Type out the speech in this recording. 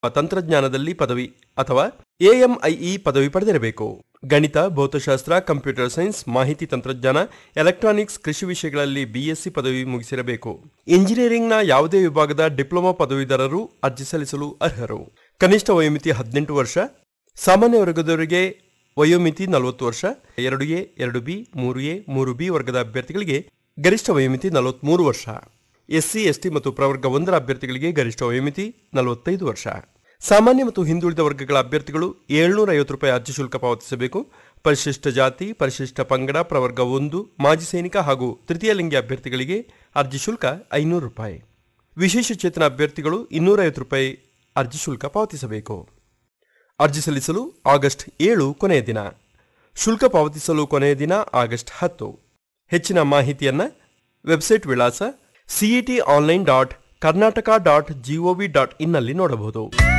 ತಂತ್ರಜ್ಞಾನದಲ್ಲಿ ಪದವಿ ಅಥವಾ ಎಎಂಐಇ ಪದವಿ ಪಡೆದಿರಬೇಕು ಗಣಿತ ಭೌತಶಾಸ್ತ್ರ ಕಂಪ್ಯೂಟರ್ ಸೈನ್ಸ್ ಮಾಹಿತಿ ತಂತ್ರಜ್ಞಾನ ಎಲೆಕ್ಟ್ರಾನಿಕ್ಸ್ ಕೃಷಿ ವಿಷಯಗಳಲ್ಲಿ ಬಿಎಸ್ಸಿ ಪದವಿ ಮುಗಿಸಿರಬೇಕು ಇಂಜಿನಿಯರಿಂಗ್ನ ಯಾವುದೇ ವಿಭಾಗದ ಡಿಪ್ಲೊಮಾ ಪದವೀಧರರು ಅರ್ಜಿ ಸಲ್ಲಿಸಲು ಅರ್ಹರು ಕನಿಷ್ಠ ವಯೋಮಿತಿ ಹದಿನೆಂಟು ವರ್ಷ ಸಾಮಾನ್ಯ ವರ್ಗದವರಿಗೆ ವಯೋಮಿತಿ ನಲವತ್ತು ವರ್ಷ ಎರಡು ಎ ಎರಡು ಬಿ ಮೂರು ಎ ಮೂರು ಬಿ ವರ್ಗದ ಅಭ್ಯರ್ಥಿಗಳಿಗೆ ಗರಿಷ್ಠ ವಯೋಮಿತಿ ನಲವತ್ಮೂರು ವರ್ಷ ಎಸ್ಸಿ ಎಸ್ಟಿ ಮತ್ತು ಪ್ರವರ್ಗ ಒಂದರ ಅಭ್ಯರ್ಥಿಗಳಿಗೆ ಗರಿಷ್ಠ ವಯೋಮಿತಿ ನಲವತ್ತೈದು ವರ್ಷ ಸಾಮಾನ್ಯ ಮತ್ತು ಹಿಂದುಳಿದ ವರ್ಗಗಳ ಅಭ್ಯರ್ಥಿಗಳು ಏಳ್ನೂರ ಐವತ್ತು ರೂಪಾಯಿ ಅರ್ಜಿ ಶುಲ್ಕ ಪಾವತಿಸಬೇಕು ಪರಿಶಿಷ್ಟ ಜಾತಿ ಪರಿಶಿಷ್ಟ ಪಂಗಡ ಪ್ರವರ್ಗ ಒಂದು ಮಾಜಿ ಸೈನಿಕ ಹಾಗೂ ತೃತೀಯ ಲಿಂಗಿ ಅಭ್ಯರ್ಥಿಗಳಿಗೆ ಅರ್ಜಿ ಶುಲ್ಕ ಐನೂರು ರೂಪಾಯಿ ವಿಶೇಷ ಚೇತನ ಅಭ್ಯರ್ಥಿಗಳು ಇನ್ನೂರೈವತ್ತು ರೂಪಾಯಿ ಅರ್ಜಿ ಶುಲ್ಕ ಪಾವತಿಸಬೇಕು ಅರ್ಜಿ ಸಲ್ಲಿಸಲು ಆಗಸ್ಟ್ ಏಳು ಕೊನೆಯ ದಿನ ಶುಲ್ಕ ಪಾವತಿಸಲು ಕೊನೆಯ ದಿನ ಆಗಸ್ಟ್ ಹತ್ತು ಹೆಚ್ಚಿನ ಮಾಹಿತಿಯನ್ನ ವೆಬ್ಸೈಟ್ ವಿಳಾಸ CET online dot Karnataka dot GOV dot ಇನ್ನಲ್ಲಿ ನೋಡಬಹುದು